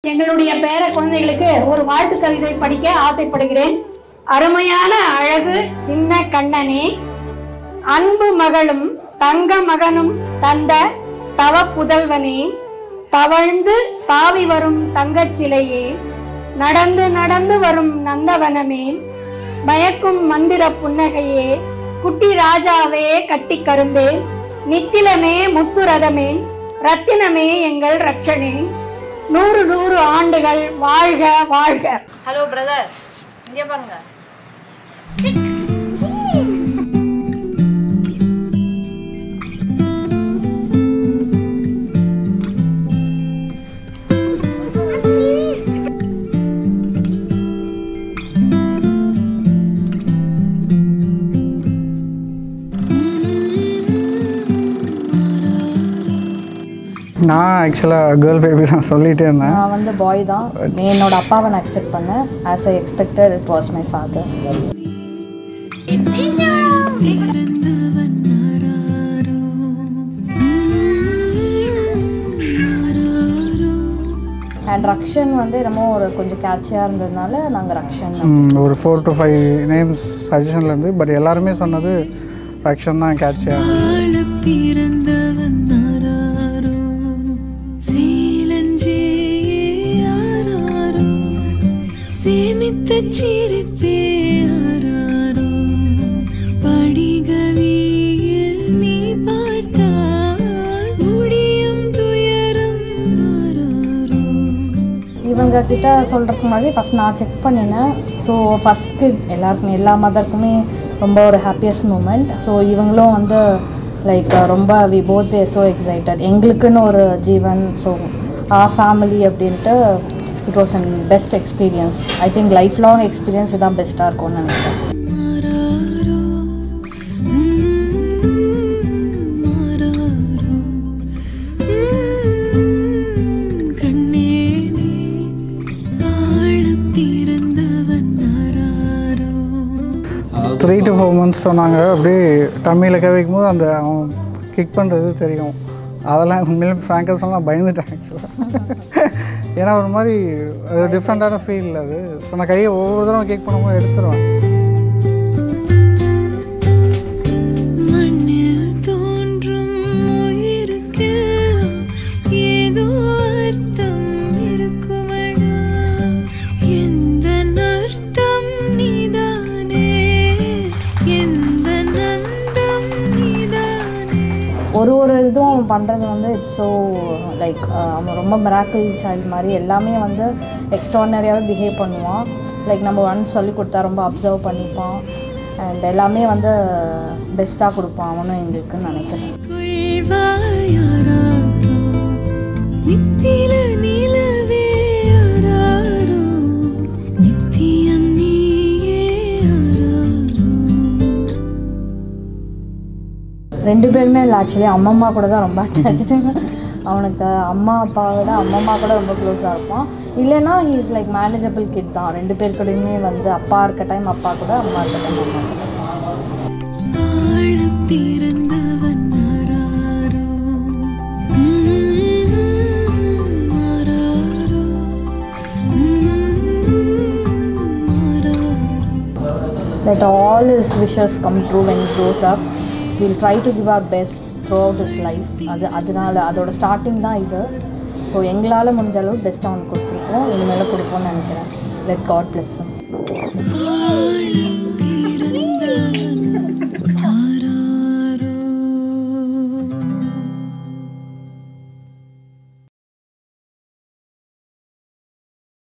எங்களுடைய பேர குழந்தைகளுக்கு ஒரு வாழ்த்து கவிதை படிக்க ஆசைப்படுகிறேன் அருமையான அழகு சின்ன கண்ணனே அன்பு மகளும் தங்க மகனும் தந்த தவ புதல்வனே தவழ்ந்து தாவி வரும் தங்கச் சிலையே நடந்து நடந்து வரும் நந்தவனமே மயக்கும் மந்திர புன்னகையே குட்டி ராஜாவே கட்டி கரும்பே நித்திலமே முத்துரதமே ரத்தினமே எங்கள் ரட்சணே நூறு நூறு ஆண்டுகள் வாழ்க வாழ்க ஹலோ பிரதர் இங்கே பாருங்க நான் ஆக்சுவலாக கேர்ள் பேபி தான் சொல்லிகிட்டே இருந்தேன் நான் வந்து பாய் தான் என்னோட அப்பாவை நான் எக்ஸ்பெக்ட் பண்ணேன் as I expected it was my father and Rakshan வந்து என்னமோ ஒரு கொஞ்சம் கேட்சியாக இருந்ததுனால நாங்கள் ரக்ஷன் ம், ஒரு ஃபோர் டு ஃபைவ் நேம்ஸ் சஜஷனில் இருந்து பட் எல்லாருமே சொன்னது ரக்ஷன் தான் கேட்சியாக வாழப் பிறந்தவன் ஆராரோ சீலஞ்சே ஆராரோ சேமித்த சிரிப்பே ஆராரோ படிக விழியில் நீ பார்த்தால் முடியும் துயரம் ஆராரோ இவங்க கிட்ட சொல்கிறதுக்கு முன்னாடி ஃபஸ்ட் நான் செக் பண்ணினேன் ஸோ ஃபஸ்ட்டு எல்லாருக்குமே எல்லா மதருக்குமே ரொம்ப ஒரு ஹாப்பியஸ்ட் மூமெண்ட் ஸோ இவங்களும் வந்து லைக் ரொம்ப we both were so excited எங்களுக்குன்னு ஒரு ஜீவன் ஸோ ஆ ஃபேமிலி அப்படின்ட்டு it was an best experience I think life long experience இதான் பெஸ்ட்டாக இருக்கும்னு நினைக்கிறேன் மாறாரோ மாறாரோ கண்ணே நீ ஆழப் பிறந்தவன் ஆராரோ த்ரீ டு ஃபோர் மந்த்ஸ் சொன்னாங்க அப்படியே டம்மியில் கவிக்கும் போது அந்த அவன் கிக் பண்ணுறது தெரியும் அதெல்லாம் உண்மையிலே ஃப்ராங்காக சொல்லலாம் பயந்துட்டேன் ஆக்சுவலாக ஏன்னா ஒரு மாதிரி அது டிஃப்ரெண்ட்டான ஃபீல் அது ஸோ நான் கையை ஒவ்வொரு தடவை கேக் பண்ணும்போது எடுத்துருவேன் மண்ணில் தோன்றும் உயிருக்கெல்லாம் ஏதோ அர்த்தம் இருக்குமடா எந்த அர்த்தம் நீதானே எந்த நந்தம் நீதானே ஒரு ஒரு இதுவும் அவன் பண்ணுறது வந்து இட்ஸ் ஸோ லைக் அவன் ரொம்ப மிராக்கிள் சைல்டு மாதிரி எல்லாமே வந்து எக்ஸ்ட்ரானரியாகவே பிஹேவ் பண்ணுவான் லைக் நம்ம ஒன்ஸ் சொல்லி கொடுத்தா ரொம்ப அப்சர்வ் பண்ணிப்பான் அண்ட் எல்லாமே வந்து பெஸ்ட்டாக கொடுப்பான் அவனும் எங்களுக்குன்னு நினைக்கிறேன் கொள்வாயாரோ நித்தில நிலவே ஆராரோ நித்தியம் நீயே ஆராரோ ரெண்டு பேருமே இல்லை ஆக்சுவலி அம்மம்மா கூட தான் ரொம்ப அட்டாச்சு அவனுக்கு அம்மா அப்பாவை விட அம்மம்மா கூட ரொம்ப க்ளோஸாக இருப்பான் இல்லைன்னா he is like manageable kid தான் ரெண்டு பேர் கூடயுமே வந்து அப்பா இருக்க டைம் அப்பா கூட அம்மா இருக்க டைம் அம்மா கூட ஆழப் பிறந்தவன் ஆராரோ ஆராரோ ஆராரோ let all his wishes come true when he grows up. We'll try to give our best throughout his life. அது அதனால அதோட ஸ்டார்டிங் தான் இது ஸோ எங்களால் முடிஞ்ச அளவு பெஸ்ட் அவனுக்கு கொடுத்துருக்கோம் இனிமேல் கொடுப்போம்னு நினைக்கிறேன் லெட் காட் பிளஸ் ஆழப்